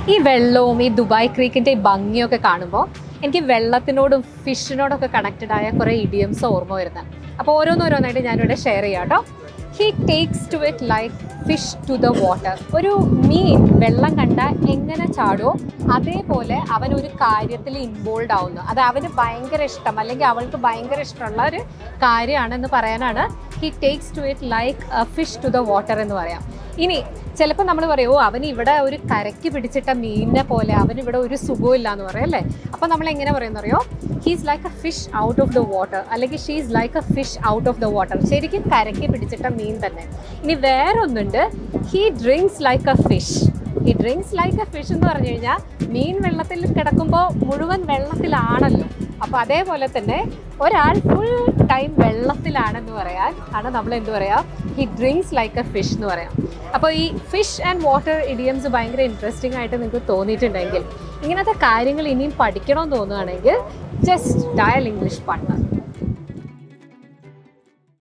ഈ വെള്ളവും ഈ ദുബായ് ക്രീക്കിൻ്റെ ഈ ഭംഗിയൊക്കെ കാണുമ്പോൾ എനിക്ക് വെള്ളത്തിനോടും ഫിഷിനോടൊക്കെ കണക്റ്റഡ് ആയ കുറേ ഇഡിയംസ് ഓർമ്മ വരുന്നത് അപ്പോൾ ഓരോന്നോരോന്നായിട്ട് ഞാനിവിടെ ഷെയർ ചെയ്യാം കേട്ടോ he takes to it like fish to the water ഒരു മീൻ വെള്ളം കണ്ടാൽ എങ്ങനെ ചാടുമോ അതേപോലെ അവൻ ഒരു കാര്യത്തിൽ ഇൻവോൾവ് ആവുന്നു അത് അവന് ഭയങ്കര ഇഷ്ടം അല്ലെങ്കിൽ അവൾക്ക് ഭയങ്കര ഇഷ്ടമുള്ള ഒരു കാര്യമാണെന്ന് പറയാനാണ് he takes to it like fish to the water എന്ന് പറയാം ഇനി ചിലപ്പോൾ നമ്മൾ പറയും ഓ അവന് ഇവിടെ ഒരു കരയ്ക്ക് പിടിച്ചിട്ട മീനിനെ പോലെ അവന് ഇവിടെ ഒരു സുഖവും ഇല്ല എന്ന് പറയും അല്ലേ അപ്പോൾ നമ്മൾ എങ്ങനെ പറയുന്നറിയോ he's like a fish out of the water അല്ലെങ്കിൽ she's like a fish out of the water ശരിക്കും കരയ്ക്ക് പിടിച്ചിട്ട മീൻ തന്നെ ഇനി വേറൊന്നുണ്ട് he drinks like a fish ഈ ഡ്രിങ്ക്സ് ലൈക്ക് എ ഫിഷ് എന്ന് പറഞ്ഞു കഴിഞ്ഞാൽ മീൻ വെള്ളത്തിൽ കിടക്കുമ്പോൾ മുഴുവൻ വെള്ളത്തിലാണല്ലോ അപ്പോൾ അതേപോലെ തന്നെ ഒരാൾ ഫുൾ ടൈം വെള്ളത്തിലാണെന്ന് പറയാൻ ആണ് നമ്മൾ എന്ത് പറയാ he drinks like a fish എന്ന് പറയാം അപ്പോൾ ഈ ഫിഷ് ആൻഡ് വാട്ടർ ഇഡിയംസ് ഭയങ്കര ഇൻട്രസ്റ്റിംഗ് ആയിട്ട് നിങ്ങൾക്ക് തോന്നിയിട്ടുണ്ടെങ്കിൽ ഇങ്ങനത്തെ കാര്യങ്ങൾ ഇനിയും പഠിക്കണമെന്ന് തോന്നുകയാണെങ്കിൽ ജസ്റ്റ് ഡയൽ ഇംഗ്ലീഷ് പാർട്ട്ണർ